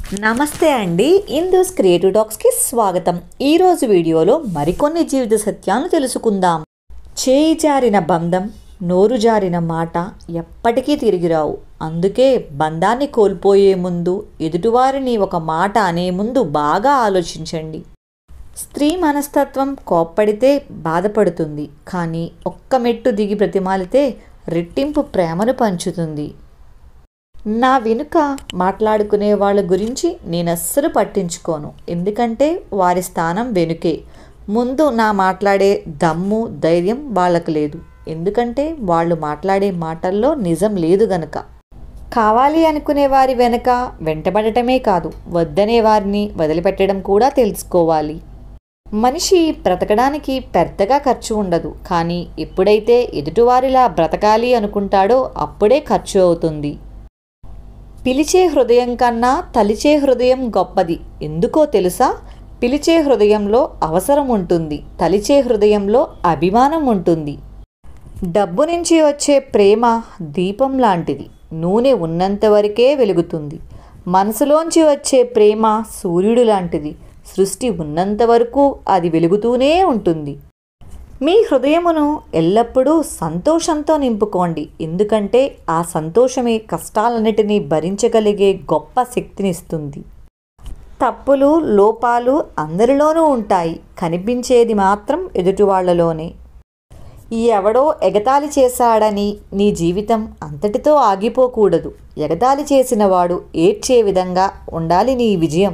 నమస్తే అండి ఇందూస్ క్రియేటివ్ టాక్స్కి స్వాగతం ఈరోజు వీడియోలో మరికొన్ని జీవిత సత్యాలను తెలుసుకుందాం చేయి జారిన బంధం నోరు జారిన మాట ఎప్పటికీ తిరిగి రావు అందుకే బంధాన్ని కోల్పోయే ముందు ఎదుటివారిని ఒక మాట అనే ముందు బాగా ఆలోచించండి స్త్రీ మనస్తత్వం కోప్పడితే బాధపడుతుంది కానీ ఒక్క మెట్టు దిగి ప్రతిమాలితే రెట్టింపు ప్రేమను పంచుతుంది నా వెనుక మాట్లాడుకునే వాళ్ళ గురించి నేను అస్సలు పట్టించుకోను ఎందుకంటే వారి స్థానం వెనుకే ముందు నా మాట్లాడే దమ్ము ధైర్యం వాళ్ళకు లేదు ఎందుకంటే వాళ్ళు మాట్లాడే మాటల్లో నిజం లేదు గనక కావాలి అనుకునే వారి వెనక వెంటబడటమే కాదు వద్దనే వారిని వదిలిపెట్టడం కూడా తెలుసుకోవాలి మనిషి బ్రతకడానికి పెద్దగా ఖర్చు ఉండదు కానీ ఎప్పుడైతే ఎదుటివారిలా బ్రతకాలి అనుకుంటాడో అప్పుడే ఖర్చు అవుతుంది పిలిచే హృదయం కన్నా తలిచే హృదయం గొప్పది ఎందుకో తెలుసా పిలిచే హృదయంలో అవసరం ఉంటుంది తలిచే హృదయంలో అభిమానం ఉంటుంది డబ్బు నుంచి వచ్చే ప్రేమ దీపం లాంటిది నూనె ఉన్నంత వరకే వెలుగుతుంది మనసులోంచి వచ్చే ప్రేమ సూర్యుడు లాంటిది సృష్టి ఉన్నంత వరకు అది వెలుగుతూనే ఉంటుంది మీ హృదయమును ఎల్లప్పుడూ సంతోషంతో నింపుకోండి ఎందుకంటే ఆ సంతోషమే కష్టాలన్నిటినీ భరించగలిగే గొప్ప శక్తినిస్తుంది తప్పులు లోపాలు అందరిలోనూ ఉంటాయి కనిపించేది మాత్రం ఎదుటివాళ్లలోనే ఎవడో ఎగతాళి చేశాడని నీ జీవితం అంతటితో ఆగిపోకూడదు ఎగతాళి చేసిన వాడు ఏడ్చే విధంగా ఉండాలి నీ విజయం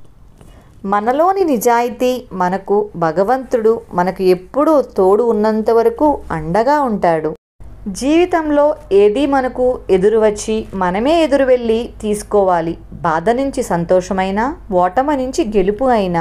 మనలోని నిజాయితీ మనకు భగవంతుడు మనకు ఎప్పుడూ తోడు ఉన్నంత వరకు అండగా ఉంటాడు జీవితంలో ఏది మనకు ఎదురు వచ్చి మనమే ఎదురు వెళ్ళి తీసుకోవాలి బాధ నుంచి సంతోషమైనా ఓటమ నుంచి గెలుపు అయినా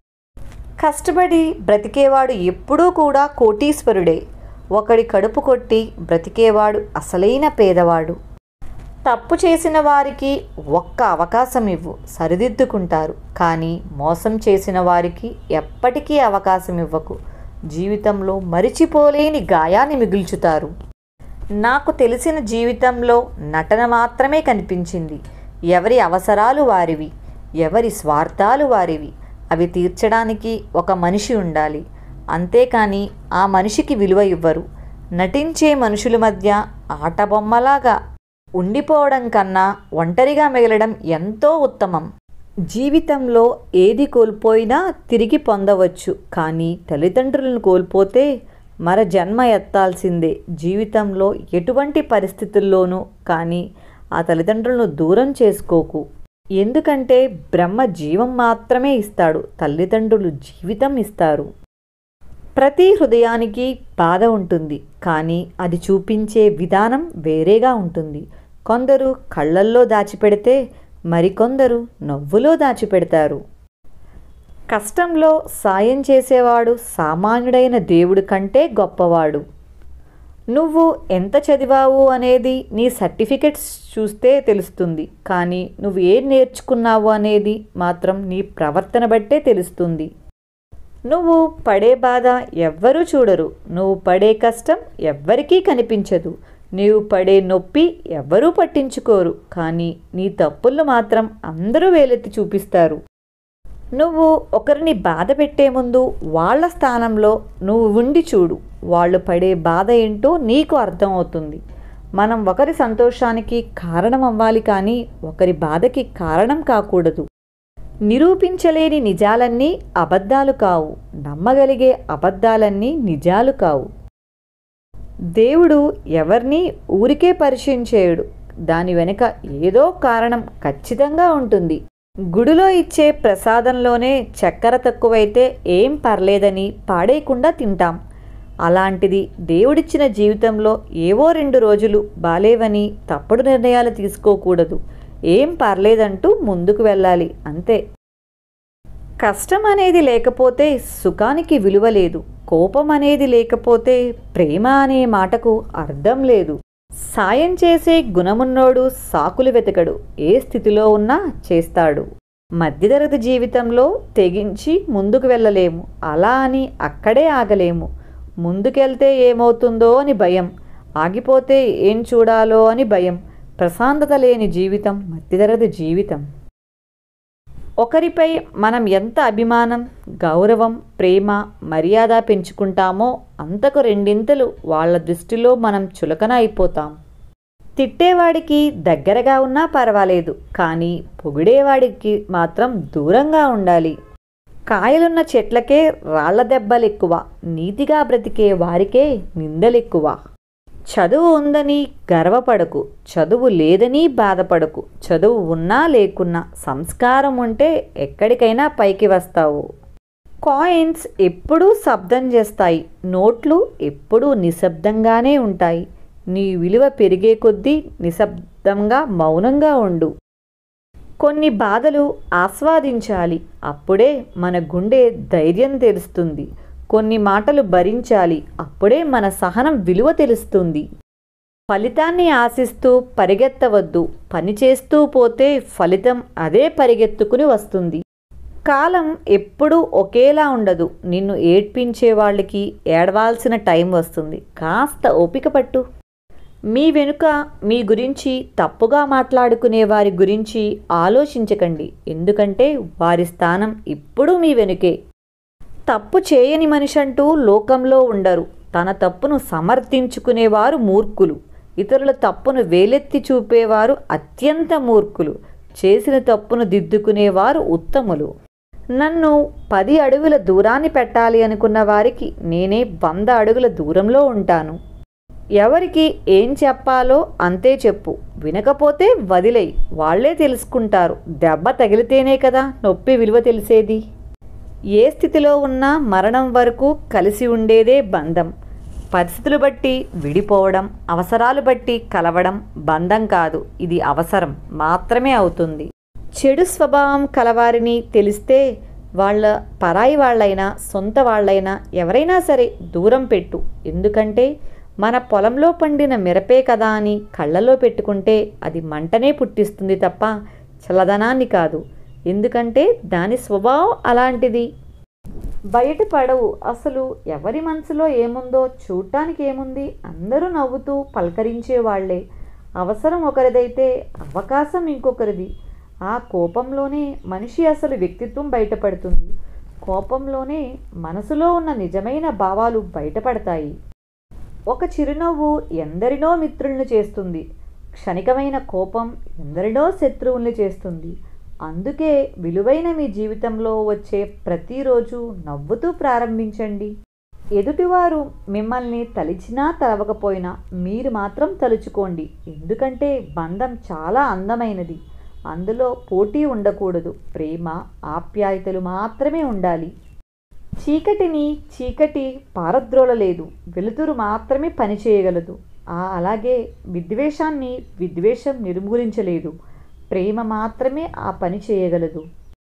కష్టపడి బ్రతికేవాడు ఎప్పుడూ కూడా కోటీశ్వరుడే ఒకడి కడుపు కొట్టి బ్రతికేవాడు అసలైన పేదవాడు తప్పు చేసిన వారికి ఒక్క అవకాశం ఇవ్వు సరిదిద్దుకుంటారు కానీ మోసం చేసిన వారికి ఎప్పటికీ అవకాశం ఇవ్వకు జీవితంలో మరిచిపోలేని గాయాన్ని మిగుల్చుతారు నాకు తెలిసిన జీవితంలో నటన మాత్రమే కనిపించింది ఎవరి అవసరాలు వారివి ఎవరి స్వార్థాలు వారివి అవి తీర్చడానికి ఒక మనిషి ఉండాలి అంతేకాని ఆ మనిషికి విలువ ఇవ్వరు నటించే మనుషుల మధ్య ఆట బొమ్మలాగా ఉండిపోవడం కన్నా ఒంటరిగా మిగలడం ఎంతో ఉత్తమం జీవితంలో ఏది కోల్పోయినా తిరిగి పొందవచ్చు కానీ తల్లిదండ్రులను కోల్పోతే మర జన్మ ఎత్తాల్సిందే జీవితంలో ఎటువంటి పరిస్థితుల్లోనూ కానీ ఆ తల్లిదండ్రులను దూరం చేసుకోకు ఎందుకంటే బ్రహ్మ జీవం మాత్రమే ఇస్తాడు తల్లిదండ్రులు జీవితం ఇస్తారు ప్రతి హృదయానికి బాధ ఉంటుంది కానీ అది చూపించే విధానం వేరేగా ఉంటుంది కొందరు కళ్ళల్లో దాచిపెడితే మరికొందరు నవ్వులో దాచిపెడతారు కష్టంలో సాయం చేసేవాడు సామాన్యుడైన దేవుడి కంటే గొప్పవాడు నువ్వు ఎంత చదివావు అనేది నీ సర్టిఫికెట్స్ చూస్తే తెలుస్తుంది కానీ నువ్వు ఏం నేర్చుకున్నావు అనేది మాత్రం నీ ప్రవర్తన బట్టే తెలుస్తుంది నువ్వు పడే బాధ ఎవ్వరూ చూడరు నువ్వు పడే కష్టం ఎవ్వరికీ కనిపించదు నీవు పడే నొప్పి ఎవ్వరూ పట్టించుకోరు కానీ నీ తప్పులు మాత్రం అందరూ వేలెత్తి చూపిస్తారు నువ్వు ఒకరిని బాధ పెట్టే ముందు వాళ్ళ స్థానంలో నువ్వు ఉండి చూడు వాళ్ళు పడే బాధ ఏంటో నీకు అర్థమవుతుంది మనం ఒకరి సంతోషానికి కారణం అవ్వాలి కానీ ఒకరి బాధకి కారణం కాకూడదు నిరూపించలేని నిజాలన్నీ అబద్ధాలు కావు నమ్మగలిగే అబద్ధాలన్నీ నిజాలు కావు దేవుడు ఎవరిని ఊరికే పరిచయం చేయడు దాని వెనుక ఏదో కారణం ఖచ్చితంగా ఉంటుంది గుడిలో ఇచ్చే ప్రసాదంలోనే చక్కెర తక్కువైతే ఏం పర్లేదని పాడేయకుండా తింటాం అలాంటిది దేవుడిచ్చిన జీవితంలో ఏవో రెండు రోజులు బాలేవని తప్పుడు నిర్ణయాలు తీసుకోకూడదు ఏం పర్లేదంటూ ముందుకు వెళ్ళాలి అంతే కష్టం అనేది లేకపోతే సుఖానికి విలువ లేదు కోపం అనేది లేకపోతే ప్రేమ అనే మాటకు అర్థం లేదు సాయం చేసే గుణమున్నోడు సాకులు వెతకడు ఏ స్థితిలో ఉన్నా చేస్తాడు మధ్యతరగతి జీవితంలో తెగించి ముందుకు వెళ్ళలేము అలా అని అక్కడే ఆగలేము ముందుకెళ్తే ఏమవుతుందో అని భయం ఆగిపోతే ఏం చూడాలో అని భయం ప్రశాంతత లేని జీవితం మధ్యతరగతి జీవితం ఒకరిపై మనం ఎంత అభిమానం గౌరవం ప్రేమ మర్యాద పెంచుకుంటామో అంతకు రెండింతలు వాళ్ళ దృష్టిలో మనం చులకన అయిపోతాం తిట్టేవాడికి దగ్గరగా ఉన్నా పర్వాలేదు కానీ పొగిడేవాడికి మాత్రం దూరంగా ఉండాలి కాయలున్న చెట్లకే రాళ్ల దెబ్బలెక్కువ నీతిగా బ్రతికే వారికే నిందలెక్కువ చదువు ఉందని గర్వపడకు చదువు లేదని బాధపడకు చదువు ఉన్నా లేకున్నా సంస్కారం ఉంటే ఎక్కడికైనా పైకి వస్తావు కాయిన్స్ ఎప్పుడూ శబ్దం చేస్తాయి నోట్లు ఎప్పుడూ నిశ్శబ్దంగానే ఉంటాయి నీ విలువ పెరిగే కొద్దీ నిశ్శబ్దంగా మౌనంగా ఉండు కొన్ని బాధలు ఆస్వాదించాలి అప్పుడే మన గుండె ధైర్యం తెలుస్తుంది కొన్ని మాటలు భరించాలి అప్పుడే మన సహనం విలువ తెలుస్తుంది ఫలితాన్ని ఆశిస్తూ పరిగెత్తవద్దు పని చేస్తూ పోతే ఫలితం అదే పరిగెత్తుకుని వస్తుంది కాలం ఎప్పుడూ ఒకేలా ఉండదు నిన్ను ఏడ్పించే వాళ్ళకి ఏడవాల్సిన టైం వస్తుంది కాస్త ఓపిక పట్టు మీ వెనుక మీ గురించి తప్పుగా మాట్లాడుకునే వారి గురించి ఆలోచించకండి ఎందుకంటే వారి స్థానం ఎప్పుడూ మీ వెనుకే తప్పు చేయని మనిషి అంటూ లోకంలో ఉండరు తన తప్పును సమర్థించుకునేవారు మూర్ఖులు ఇతరుల తప్పును వేలెత్తి చూపేవారు అత్యంత మూర్ఖులు చేసిన తప్పును దిద్దుకునేవారు ఉత్తములు నన్ను పది అడుగుల దూరాన్ని పెట్టాలి అనుకున్న వారికి నేనే వంద అడుగుల దూరంలో ఉంటాను ఎవరికి ఏం చెప్పాలో అంతే చెప్పు వినకపోతే వదిలేయి వాళ్ళే తెలుసుకుంటారు దెబ్బ తగిలితేనే కదా నొప్పి విలువ తెలిసేది ఏ స్థితిలో ఉన్నా మరణం వరకు కలిసి ఉండేదే బంధం పరిస్థితులు బట్టి విడిపోవడం అవసరాలు బట్టి కలవడం బంధం కాదు ఇది అవసరం మాత్రమే అవుతుంది చెడు స్వభావం కలవారిని తెలిస్తే వాళ్ళ పరాయి వాళ్ళైనా సొంత వాళ్ళైనా ఎవరైనా సరే దూరం పెట్టు ఎందుకంటే మన పొలంలో పండిన మిరపే కదా అని కళ్ళలో పెట్టుకుంటే అది మంటనే పుట్టిస్తుంది తప్ప చల్లదనాన్ని కాదు ఎందుకంటే దాని స్వభావం అలాంటిది బయట పడవు అసలు ఎవరి మనసులో ఏముందో చూడటానికి ఏముంది అందరూ నవ్వుతూ పలకరించే వాళ్ళే అవసరం ఒకరిదైతే అవకాశం ఇంకొకరిది ఆ కోపంలోనే మనిషి అసలు వ్యక్తిత్వం బయటపడుతుంది కోపంలోనే మనసులో ఉన్న నిజమైన భావాలు బయటపడతాయి ఒక చిరునవ్వు ఎందరినో మిత్రులను చేస్తుంది క్షణికమైన కోపం ఎందరినో శత్రువుల్ని చేస్తుంది అందుకే విలువైన మీ జీవితంలో వచ్చే ప్రతిరోజు నవ్వుతూ ప్రారంభించండి ఎదుటివారు మిమ్మల్ని తలిచినా తలవకపోయినా మీరు మాత్రం తలుచుకోండి ఎందుకంటే బంధం చాలా అందమైనది అందులో పోటీ ఉండకూడదు ప్రేమ ఆప్యాయతలు మాత్రమే ఉండాలి చీకటిని చీకటి పారద్రోలలేదు వెలుతురు మాత్రమే పనిచేయగలదు ఆ అలాగే విద్వేషాన్ని విద్వేషం నిర్మూలించలేదు ప్రేమ మాత్రమే ఆ పని చేయగలదు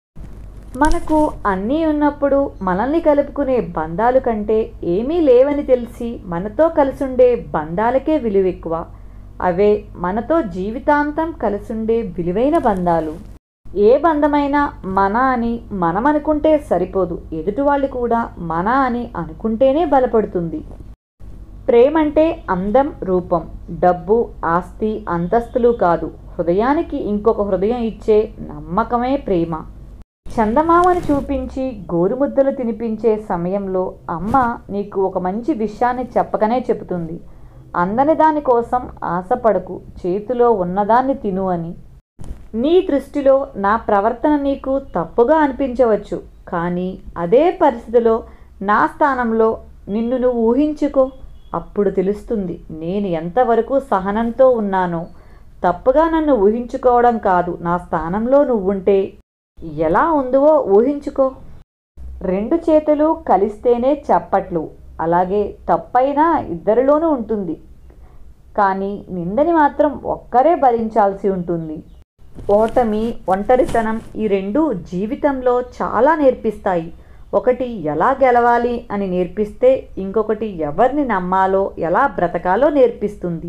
మనకు అన్నీ ఉన్నప్పుడు మనల్ని కలుపుకునే బంధాలు కంటే ఏమీ లేవని తెలిసి మనతో కలిసుండే బంధాలకే విలువ ఎక్కువ అవే మనతో జీవితాంతం కలిసుండే విలువైన బంధాలు ఏ బంధమైనా మన అని మనం అనుకుంటే సరిపోదు ఎదుటి వాళ్ళు కూడా మన అని అనుకుంటేనే బలపడుతుంది ప్రేమంటే అందం రూపం డబ్బు ఆస్తి అంతస్తులు కాదు హృదయానికి ఇంకొక హృదయం ఇచ్చే నమ్మకమే ప్రేమ చందమామను చూపించి గోరుముద్దలు తినిపించే సమయంలో అమ్మ నీకు ఒక మంచి విషయాన్ని చెప్పకనే చెబుతుంది అందని దానికోసం ఆశపడకు చేతిలో ఉన్నదాన్ని తిను అని నీ దృష్టిలో నా ప్రవర్తన నీకు తప్పుగా అనిపించవచ్చు కానీ అదే పరిస్థితిలో నా స్థానంలో నిన్ను నువ్వు ఊహించుకో అప్పుడు తెలుస్తుంది నేను ఎంతవరకు సహనంతో ఉన్నానో తప్పుగా నన్ను ఊహించుకోవడం కాదు నా స్థానంలో నువ్వుంటే ఎలా ఉందో ఊహించుకో రెండు చేతులు కలిస్తేనే చప్పట్లు అలాగే తప్పైనా ఇద్దరిలోనూ ఉంటుంది కానీ నిందని మాత్రం ఒక్కరే భరించాల్సి ఉంటుంది ఓటమి ఒంటరితనం ఈ రెండు జీవితంలో చాలా నేర్పిస్తాయి ఒకటి ఎలా గెలవాలి అని నేర్పిస్తే ఇంకొకటి ఎవరిని నమ్మాలో ఎలా బ్రతకాలో నేర్పిస్తుంది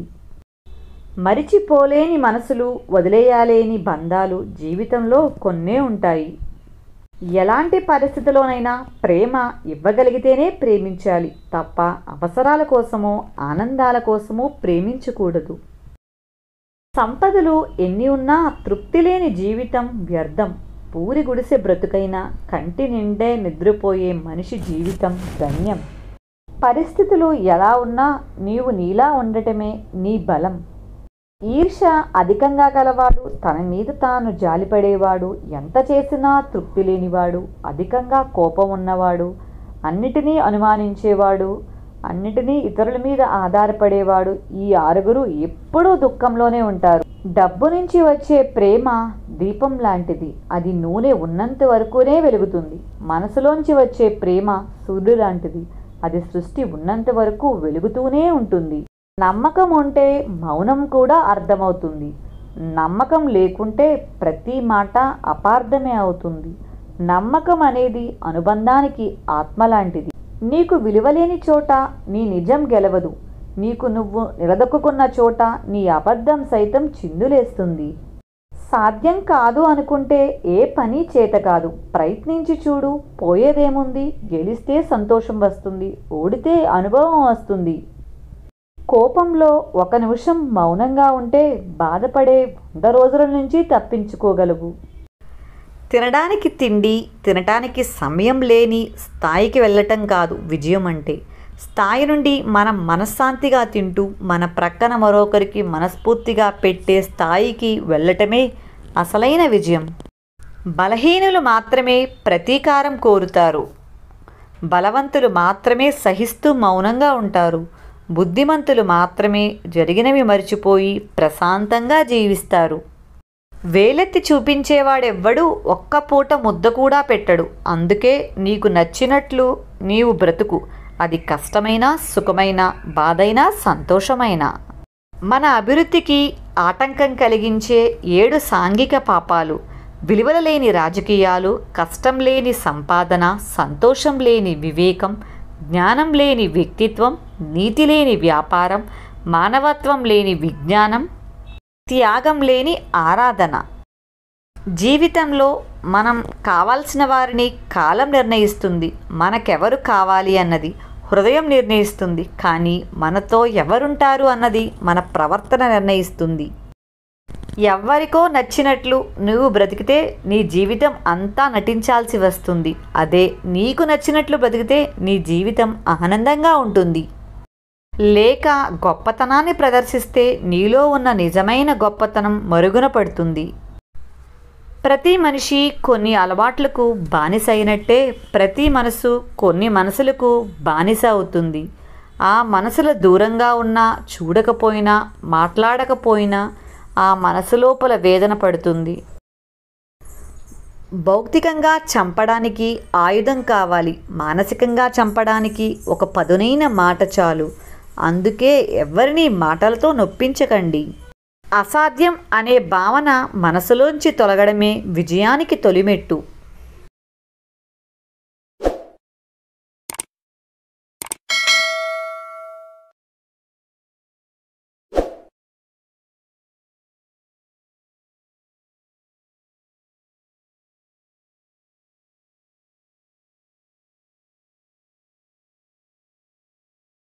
మరిచిపోలేని మనసులు వదిలేయాలేని బంధాలు జీవితంలో కొన్నే ఉంటాయి ఎలాంటి పరిస్థితిలోనైనా ప్రేమ ఇవ్వగలిగితేనే ప్రేమించాలి తప్ప అవసరాల కోసమో ఆనందాల కోసమో ప్రేమించకూడదు సంపదలు ఎన్ని ఉన్నా తృప్తి లేని జీవితం వ్యర్థం పూరి గుడిసె బ్రతుకైనా కంటి నిండే నిద్రపోయే మనిషి జీవితం ధన్యం పరిస్థితులు ఎలా ఉన్నా నీవు నీలా ఉండటమే నీ బలం ఈర్ష అధికంగా గలవాడు తన మీద తాను జాలిపడేవాడు ఎంత చేసినా తృప్తి లేనివాడు అధికంగా కోపం ఉన్నవాడు అన్నిటినీ అనుమానించేవాడు అన్నిటినీ ఇతరుల మీద ఆధారపడేవాడు ఈ ఆరుగురు ఎప్పుడూ దుఃఖంలోనే ఉంటారు డబ్బు నుంచి వచ్చే ప్రేమ దీపం లాంటిది అది నూనె ఉన్నంత వరకునే వెలుగుతుంది మనసులోంచి వచ్చే ప్రేమ సూర్యుడు లాంటిది అది సృష్టి ఉన్నంత వరకు వెలుగుతూనే ఉంటుంది నమ్మకం ఉంటే మౌనం కూడా అర్థమవుతుంది నమ్మకం లేకుంటే ప్రతి మాట అపార్థమే అవుతుంది నమ్మకం అనేది అనుబంధానికి ఆత్మ లాంటిది నీకు విలువలేని చోట నీ నిజం గెలవదు నీకు నువ్వు నిలదొక్కున్న చోట నీ అబద్ధం సైతం చిందులేస్తుంది సాధ్యం కాదు అనుకుంటే ఏ పని చేత కాదు ప్రయత్నించి చూడు పోయేదేముంది గెలిస్తే సంతోషం వస్తుంది ఓడితే అనుభవం వస్తుంది కోపంలో ఒక నిమిషం మౌనంగా ఉంటే బాధపడే వంద రోజుల నుంచి తప్పించుకోగలవు తినడానికి తిండి తినటానికి సమయం లేని స్థాయికి వెళ్ళటం కాదు విజయం అంటే స్థాయి నుండి మనం మనశ్శాంతిగా తింటూ మన ప్రక్కన మరొకరికి మనస్ఫూర్తిగా పెట్టే స్థాయికి వెళ్ళటమే అసలైన విజయం బలహీనులు మాత్రమే ప్రతీకారం కోరుతారు బలవంతులు మాత్రమే సహిస్తూ మౌనంగా ఉంటారు బుద్ధిమంతులు మాత్రమే జరిగినవి మరిచిపోయి ప్రశాంతంగా జీవిస్తారు వేలెత్తి చూపించేవాడెవ్వడూ ఒక్క పూట ముద్ద కూడా పెట్టడు అందుకే నీకు నచ్చినట్లు నీవు బ్రతుకు అది కష్టమైన సుఖమైన బాధైన సంతోషమైన మన అభివృద్ధికి ఆటంకం కలిగించే ఏడు సాంఘిక పాపాలు విలువల లేని రాజకీయాలు కష్టం లేని సంపాదన సంతోషం లేని వివేకం జ్ఞానం లేని వ్యక్తిత్వం నీతి లేని వ్యాపారం మానవత్వం లేని విజ్ఞానం త్యాగం లేని ఆరాధన జీవితంలో మనం కావాల్సిన వారిని కాలం నిర్ణయిస్తుంది మనకెవరు కావాలి అన్నది హృదయం నిర్ణయిస్తుంది కానీ మనతో ఎవరుంటారు అన్నది మన ప్రవర్తన నిర్ణయిస్తుంది ఎవ్వరికో నచ్చినట్లు నువ్వు బ్రతికితే నీ జీవితం అంతా నటించాల్సి వస్తుంది అదే నీకు నచ్చినట్లు బ్రతికితే నీ జీవితం ఆనందంగా ఉంటుంది లేక గొప్పతనాన్ని ప్రదర్శిస్తే నీలో ఉన్న నిజమైన గొప్పతనం మరుగున పడుతుంది ప్రతి మనిషి కొన్ని అలవాట్లకు బానిస అయినట్టే ప్రతి మనసు కొన్ని మనసులకు బానిస అవుతుంది ఆ మనసుల దూరంగా ఉన్నా చూడకపోయినా మాట్లాడకపోయినా ఆ మనసు లోపల వేదన పడుతుంది భౌతికంగా చంపడానికి ఆయుధం కావాలి మానసికంగా చంపడానికి ఒక పదునైన మాట చాలు అందుకే ఎవరిని మాటలతో నొప్పించకండి అసాధ్యం అనే భావన మనసులోంచి తొలగడమే విజయానికి తొలిమెట్టు